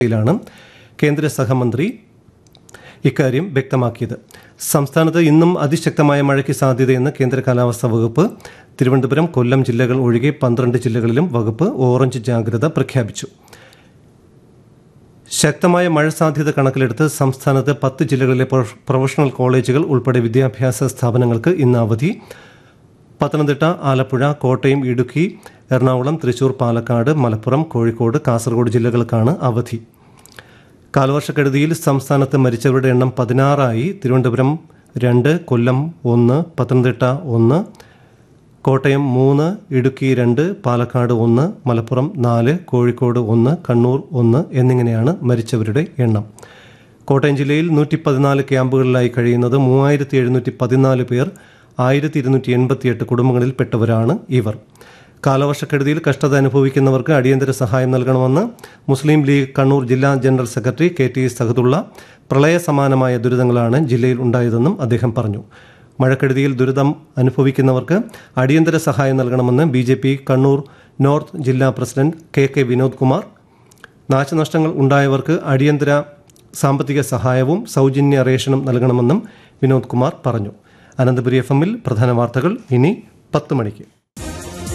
യിലാണ് കേന്ദ്ര സഹമന്ത്രി ഇക്കാര്യം വ്യക്തമാക്കിയത് സംസ്ഥാനത്ത് ഇന്നും അതിശക്തമായ മഴയ്ക്ക് സാധ്യതയെന്ന് കേന്ദ്ര കാലാവസ്ഥാ വകുപ്പ് തിരുവനന്തപുരം കൊല്ലം ജില്ലകൾ ഒഴികെ പന്ത്രണ്ട് ജില്ലകളിലും വകുപ്പ് ഓറഞ്ച് ജാഗ്രത പ്രഖ്യാപിച്ചു ശക്തമായ മഴ സാധ്യത കണക്കിലെടുത്ത് സംസ്ഥാനത്ത് പത്ത് ജില്ലകളിലെ പ്രൊഫ- പ്രൊഫഷണൽ കോളേജുകൾ ഉൾപ്പെടെ വിദ്യാഭ്യാസ സ്ഥാപനങ്ങൾക്ക് ഇന്ന് അവധി പത്തനംതിട്ട ആലപ്പുഴ കോട്ടയം ഇടുക്കി എറണാകുളം തൃശൂർ പാലക്കാട് മലപ്പുറം കോഴിക്കോട് കാസർഗോഡ് ജില്ലകൾക്കാണ് അവധി കാലവർഷക്കെടുതിയിൽ സംസ്ഥാനത്ത് മരിച്ചവരുടെ എണ്ണം പതിനാറായി തിരുവനന്തപുരം രണ്ട് കൊല്ലം ഒന്ന് പത്തനംതിട്ട ഒന്ന് കോട്ടയം മൂന്ന് ഇടുക്കി രണ്ട് പാലക്കാട് ഒന്ന് മലപ്പുറം നാല് കോഴിക്കോട് ഒന്ന് കണ്ണൂർ ഒന്ന് എന്നിങ്ങനെയാണ് മരിച്ചവരുടെ എണ്ണം കോട്ടയം ജില്ലയിൽ നൂറ്റി പതിനാല് ക്യാമ്പുകളിലായി കഴിയുന്നത് മൂവായിരത്തി എഴുന്നൂറ്റി പതിനാല് പേർ ആയിരത്തി ഇരുന്നൂറ്റി എൺപത്തിയെട്ട് കുടുംബങ്ങളിൽപ്പെട്ടവരാണ് ഇവർ കാലവർഷക്കെടുതിയിൽ കഷ്ടത അനുഭവിക്കുന്നവർക്ക് അടിയന്തര സഹായം നൽകണമെന്ന് മുസ്ലിം ലീഗ് കണ്ണൂർ ജില്ലാ general secretary K T Sahadulla പ്രളയ സമാനമായ ദുരിതങ്ങളാണ് ജില്ലയിൽ ഉണ്ടായതെന്നും അദ്ദേഹം പറഞ്ഞു മഴക്കെടുതിയിൽ ദുരിതം അനുഭവിക്കുന്നവർക്ക് അടിയന്തര സഹായം നൽകണമെന്ന് B J P Kannur north ജില്ലാ president K K Vinod Kumar നാശനഷ്ടങ്ങൾ ഉണ്ടായവർക്ക് അടിയന്തര സാമ്പത്തിക സഹായവും സൗജന്യ റേഷനും നൽകണമെന്നും വിനോദ് കുമാർ പറഞ്ഞു അനന്തപുരി എഫ് എമ്മിൽ പ്രധാന വാർത്തകൾ ഇനി പത്ത് മണിക്ക്